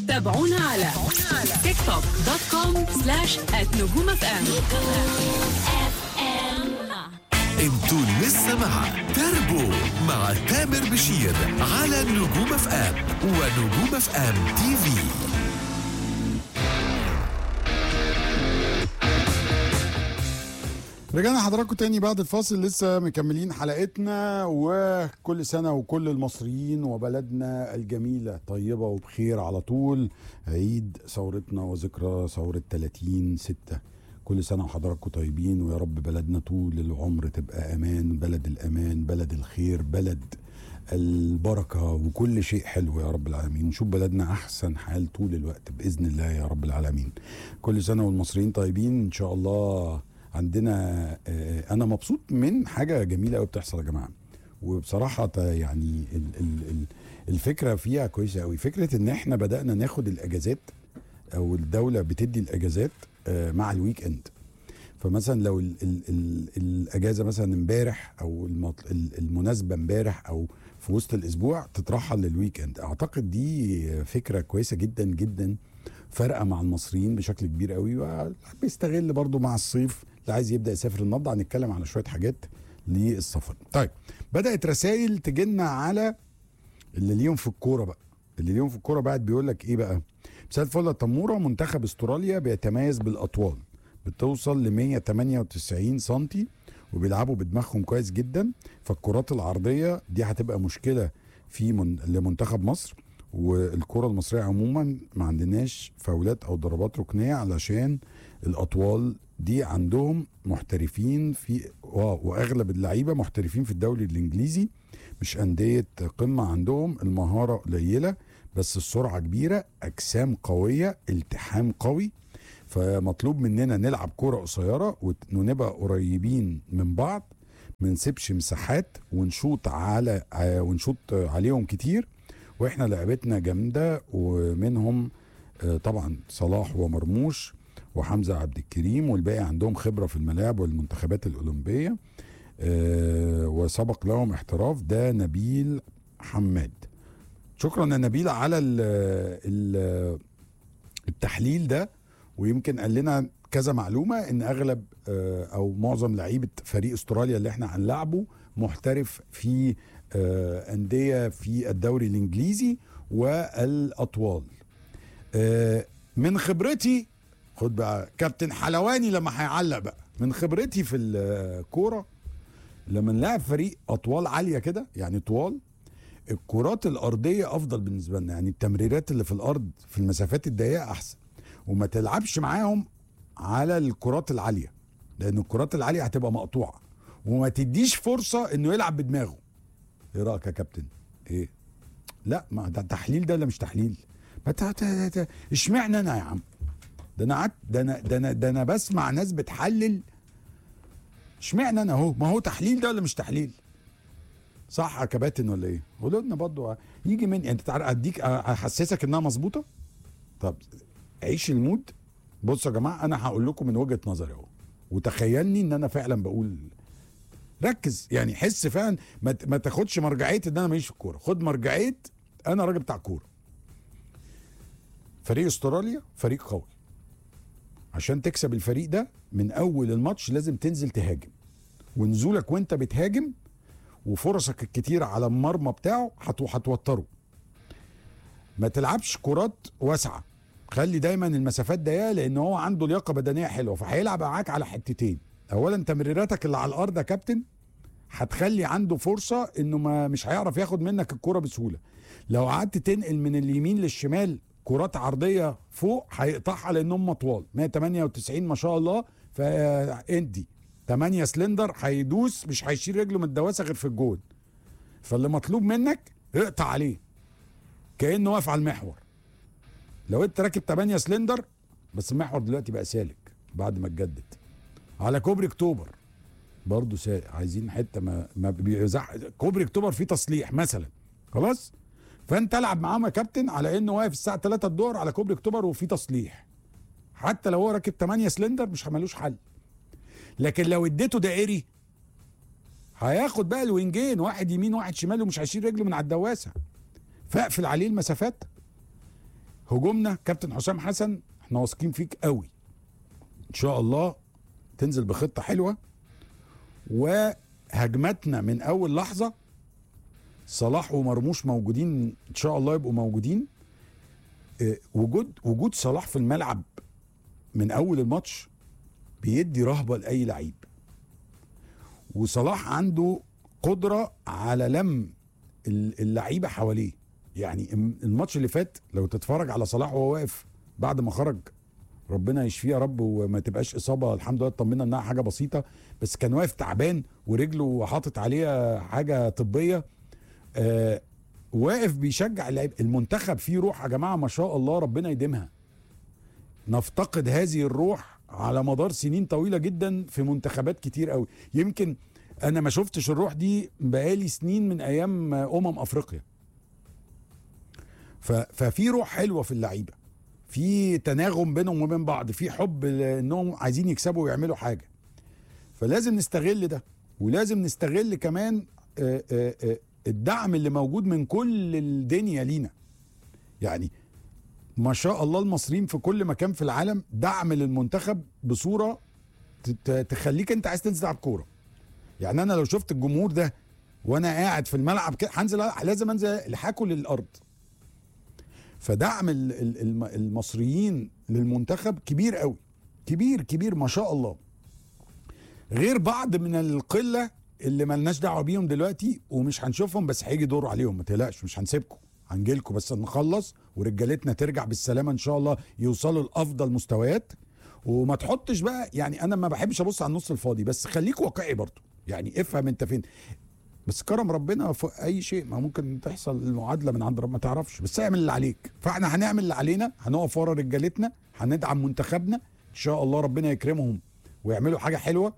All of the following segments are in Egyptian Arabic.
تابعونا على تيك توك دوت كوم سلاش نجوم اف ام انتوا لسه مع تربو مع تامر بشير على نجوم اف ام ونجوم اف ام تي في رجعنا حضراتكم تاني بعد الفاصل لسه مكملين حلقتنا وكل سنة وكل المصريين وبلدنا الجميلة طيبة وبخير على طول عيد ثورتنا وذكرى ثورة 30 ستة كل سنة وحضراتكم طيبين ويا رب بلدنا طول العمر تبقى أمان بلد الأمان بلد الخير بلد البركة وكل شيء حلو يا رب العالمين نشوف بلدنا أحسن حال طول الوقت بإذن الله يا رب العالمين كل سنة والمصريين طيبين إن شاء الله عندنا آه، أنا مبسوط من حاجة جميلة قوي بتحصل يا جماعة وبصراحة ت- يعني ال- ال- ال- الفكرة فيها كويسة قوي فكرة إن إحنا بدأنا ناخد الأجازات أو الدولة بتدي الأجازات آه، مع الويك إند فمثلا لو ال ال ال الاجازه مثلا امبارح او المط- ال- المناسبه امبارح او في وسط الاسبوع تترحل للويك اند اعتقد دي فكره كويسه جدا جدا فارقه مع المصريين بشكل كبير قوي وبيستغل برضو مع الصيف اللي عايز يبدا يسافر النهارده هنتكلم على شويه حاجات للسفر طيب بدات رسائل تجينا على اللي ليهم في الكوره بقى اللي ليهم في الكوره بعد بيقول لك ايه بقى مساء الفل يا تموره منتخب استراليا بيتميز بالاطوال بتوصل ل 198 سنتي وبيلعبوا بدماغهم كويس جدا فالكرات العرضيه دي هتبقى مشكله في من لمنتخب مصر والكره المصريه عموما ما عندناش فاولات او ضربات ركنيه علشان الاطوال دي عندهم محترفين في واو واغلب اللعيبه محترفين في الدوري الانجليزي مش انديه قمه عندهم المهاره قليله بس السرعه كبيره اجسام قويه التحام قوي فمطلوب مننا نلعب كرة قصيرة وت- ونبقى قريبين من بعض ما نسيبش مساحات ونشوط على ع- ونشوط عليهم كتير واحنا لعبتنا جامدة ومنهم آه، طبعا صلاح ومرموش وحمزة عبد الكريم والباقي عندهم خبرة في الملاعب والمنتخبات الأولمبية آه، وسبق لهم احتراف ده نبيل حماد شكرا يا نبيل على ال ال التحليل ده ويمكن قال لنا كذا معلومه ان اغلب آه، او معظم لعيبه فريق استراليا اللي احنا هنلعبه محترف في آه، انديه في الدوري الانجليزي والاطوال آه، من خبرتي خد بقى كابتن حلواني لما هيعلق بقى من خبرتي في الكوره لما نلعب فريق اطوال عاليه كده يعني طوال الكرات الارضيه افضل بالنسبه لنا يعني التمريرات اللي في الارض في المسافات الضيقه احسن وما تلعبش معاهم على الكرات العاليه لان الكرات العاليه هتبقى مقطوعه وما تديش فرصه انه يلعب بدماغه ايه رايك يا كابتن ايه لا ما ده تحليل ده ولا مش تحليل ما ت- ت- ت- اشمعنى انا يا عم ده انا قعدت ده انا ده انا ده انا بسمع ناس بتحلل اشمعنى انا اهو ما هو تحليل ده ولا مش تحليل صح يا كباتن ولا ايه قولوا لنا برضه يجي من انت تعرف اديك احسسك انها مظبوطه طب عيش المود بصوا يا جماعه انا هقول لكم من وجهه نظري اهو وتخيلني ان انا فعلا بقول ركز يعني حس فعلا ما ت- ما تاخدش مرجعيه ان انا ماليش في الكوره خد مرجعيه انا راجل بتاع كوره فريق استراليا فريق قوي عشان تكسب الفريق ده من اول الماتش لازم تنزل تهاجم ونزولك وانت بتهاجم وفرصك الكتير على المرمى بتاعه هتو- هتوتره ما تلعبش كرات واسعه خلي دايما المسافات ضيقه لان هو عنده لياقه بدنيه حلوه فهيلعب معاك على حتتين اولا تمريراتك اللي على الارض يا كابتن هتخلي عنده فرصه انه ما مش هيعرف ياخد منك الكره بسهوله لو قعدت تنقل من اليمين للشمال كرات عرضيه فوق هيقطعها لانهم اطوال 198 ما شاء الله فاندي 8 سلندر هيدوس مش هيشيل رجله من الدواسه غير في الجون فاللي مطلوب منك اقطع عليه كانه واقف على المحور لو انت راكب 8 سلندر بس المحور دلوقتي بقى سالك بعد ما اتجدد على كوبري اكتوبر برضه سالك عايزين حته ما ما بيزح كوبري اكتوبر فيه تصليح مثلا خلاص فانت العب معاهم يا كابتن على انه واقف الساعه 3 الظهر على كوبري اكتوبر وفي تصليح حتى لو هو راكب 8 سلندر مش ملوش حل لكن لو اديته دائري هياخد بقى الوينجين واحد يمين واحد شمال ومش هيشيل رجله من على الدواسه فاقفل عليه المسافات هجومنا كابتن حسام حسن احنا واثقين فيك قوي ان شاء الله تنزل بخطه حلوه وهجمتنا من اول لحظه صلاح ومرموش موجودين ان شاء الله يبقوا موجودين اه، وجود وجود صلاح في الملعب من اول الماتش بيدي رهبه لاي لعيب وصلاح عنده قدره على لم ال- اللعيبه حواليه يعني الم- الماتش اللي فات لو تتفرج على صلاح وهو واقف بعد ما خرج ربنا يشفيه يا رب وما تبقاش اصابه الحمد لله اطمنا انها حاجه بسيطه بس كان واقف تعبان ورجله حاطط عليها حاجه طبيه آه واقف بيشجع اللعيب المنتخب فيه روح يا جماعه ما شاء الله ربنا يديمها نفتقد هذه الروح على مدار سنين طويله جدا في منتخبات كتير قوي يمكن انا ما شفتش الروح دي بقالي سنين من ايام امم افريقيا ف- ففي روح حلوه في اللعيبه في تناغم بينهم وبين بعض في حب ل- انهم عايزين يكسبوا ويعملوا حاجه فلازم نستغل ده ولازم نستغل كمان آه، آه، آه، الدعم اللي موجود من كل الدنيا لينا يعني ما شاء الله المصريين في كل مكان في العالم دعم للمنتخب بصوره ت- ت- تخليك انت عايز تنزل تلعب كوره يعني انا لو شفت الجمهور ده وانا قاعد في الملعب كده هنزل لازم انزل الحاكه للارض فدعم ال- ال- الم- المصريين للمنتخب كبير قوي كبير كبير ما شاء الله غير بعض من القله اللي ملناش دعوه بيهم دلوقتي ومش هنشوفهم بس هيجي دور عليهم ما تقلقش مش هنسيبكم هنجيلكم بس نخلص ورجالتنا ترجع بالسلامه ان شاء الله يوصلوا لافضل مستويات وما تحطش بقى يعني انا ما بحبش ابص على النص الفاضي بس خليك واقعي برضه يعني افهم انت فين بس كرم ربنا فوق اي شيء ما ممكن تحصل المعادله من عند ربنا ما تعرفش بس اعمل اللي عليك فاحنا هنعمل اللي علينا هنقف ورا رجالتنا هندعم منتخبنا ان شاء الله ربنا يكرمهم ويعملوا حاجه حلوه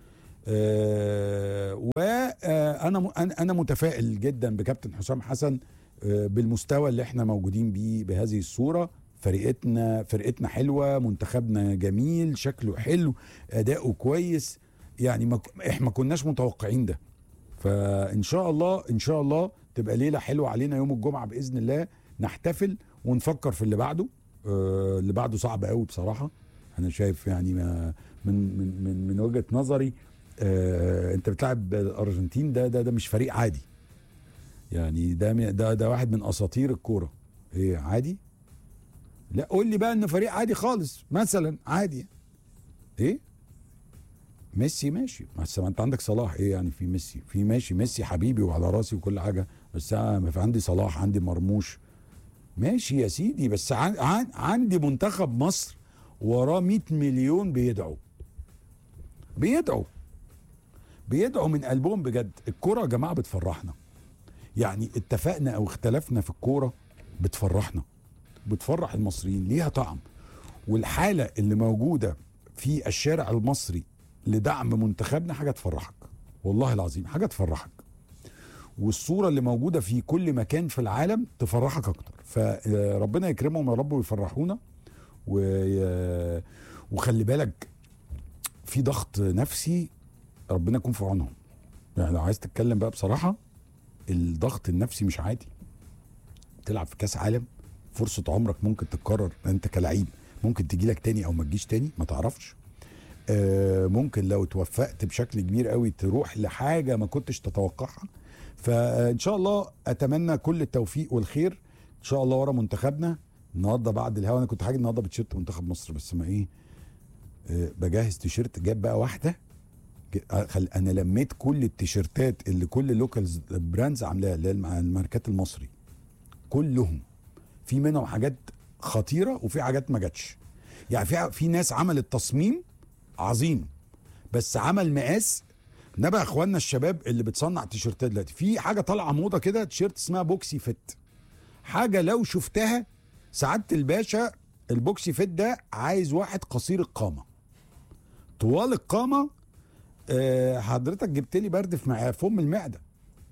آه وانا انا أنا متفائل جدا بكابتن حسام حسن آه بالمستوى اللي احنا موجودين بيه بهذه الصوره فرقتنا فرقتنا حلوه منتخبنا جميل شكله حلو اداؤه كويس يعني ما ك- احنا ما كناش متوقعين ده فان شاء الله ان شاء الله تبقى ليله حلوه علينا يوم الجمعه باذن الله نحتفل ونفكر في اللي بعده آه اللي بعده صعب قوي بصراحه انا شايف يعني ما من من من, من وجهه نظري آه انت بتلعب الارجنتين ده ده ده مش فريق عادي يعني ده م- ده ده واحد من اساطير الكوره ايه عادي لا قول لي بقى انه فريق عادي خالص مثلا عادي ايه ميسي ماشي بس ما انت عندك صلاح ايه يعني في ميسي في ماشي ميسي حبيبي وعلى راسي وكل حاجه بس انا في عندي صلاح عندي مرموش ماشي يا سيدي بس عن عن عندي منتخب مصر وراه 100 مليون بيدعوا بيدعوا بيدعوا من قلبهم بجد الكوره يا جماعه بتفرحنا يعني اتفقنا او اختلفنا في الكوره بتفرحنا بتفرح المصريين ليها طعم والحاله اللي موجوده في الشارع المصري لدعم منتخبنا حاجه تفرحك والله العظيم حاجه تفرحك والصوره اللي موجوده في كل مكان في العالم تفرحك اكتر فربنا يكرمهم يا رب ويفرحونا و... وخلي بالك في ضغط نفسي ربنا يكون في عونهم يعني لو عايز تتكلم بقى بصراحه الضغط النفسي مش عادي تلعب في كاس عالم فرصه عمرك ممكن تتكرر انت كلعيب ممكن تجي لك تاني او ما تجيش تاني ما تعرفش آه، ممكن لو توفقت بشكل كبير قوي تروح لحاجه ما كنتش تتوقعها فان شاء الله اتمنى كل التوفيق والخير ان شاء الله ورا منتخبنا النهارده بعد الهوا انا كنت حاجه النهارده بتشيرت منتخب مصر بس ما ايه آه، بجهز تيشيرت جاب بقى واحده ج- آه، خل انا لميت كل التيشيرتات اللي كل اللوكالز براندز عاملاها اللي هي الم- الماركات المصري كلهم في منهم حاجات خطيره وفي حاجات ما جاتش يعني في في ناس عملت تصميم عظيم بس عمل مقاس نبقى اخواننا الشباب اللي بتصنع تيشيرتات دلوقتي في حاجه طالعه موضه كده تيشيرت اسمها بوكسي فيت حاجه لو شفتها سعاده الباشا البوكسي فيت ده عايز واحد قصير القامه طوال القامه آه، حضرتك جبت لي برد في مع- في ام المعده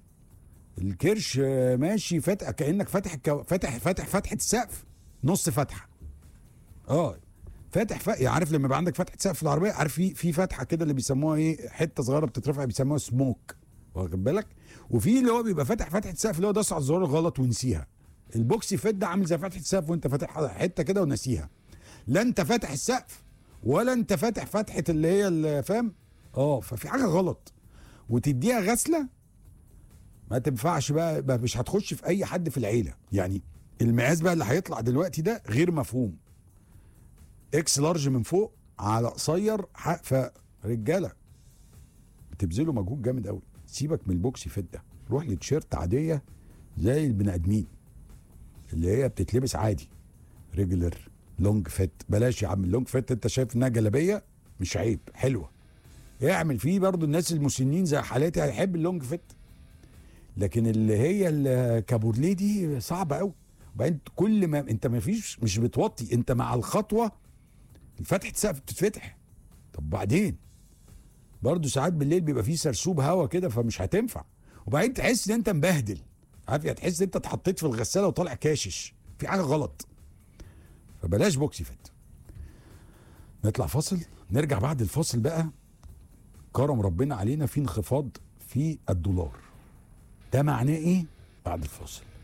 الكرش آه، ماشي فاتح كانك فاتح الكو... فاتح فاتح فتحه السقف نص فتحه اه فاتح ف... يعني عارف لما يبقى عندك فتحه سقف في العربيه عارف في في فتحه كده اللي بيسموها ايه حته صغيره بتترفع بيسموها سموك واخد بالك وفي اللي هو بيبقى فاتح فتحه سقف اللي هو داس على الزرار الغلط ونسيها البوكسي فيت ده عامل زي فتحه السقف وانت فاتح حته كده وناسيها لا انت فاتح السقف ولا انت فاتح فتحه اللي هي اللي فاهم اه ففي حاجه غلط وتديها غسله ما تنفعش بقى, بقى مش هتخش في اي حد في العيله يعني المقاس بقى اللي هيطلع دلوقتي ده غير مفهوم اكس لارج من فوق على قصير ح- فرجاله بتبذلوا مجهود جامد قوي سيبك من البوكسي فيت ده روح لتيشيرت عاديه زي البني ادمين اللي هي بتتلبس عادي ريجولر لونج فيت بلاش يا عم اللونج فيت انت شايف انها جلابيه مش عيب حلوه اعمل فيه برضو الناس المسنين زي حالاتي هيحب اللونج فيت لكن اللي هي الكابورليه دي صعبه قوي وبعدين كل ما انت ما فيش مش بتوطي انت مع الخطوه فتحه السقف بتتفتح طب بعدين برضه ساعات بالليل بيبقى فيه سرسوب هوا كده فمش هتنفع وبعدين تحس ان انت مبهدل عارف يعني تحس ان انت اتحطيت في الغساله وطالع كاشش في حاجه غلط فبلاش بوكسي فيت نطلع فاصل نرجع بعد الفاصل بقى كرم ربنا علينا في انخفاض في الدولار ده معناه ايه بعد الفاصل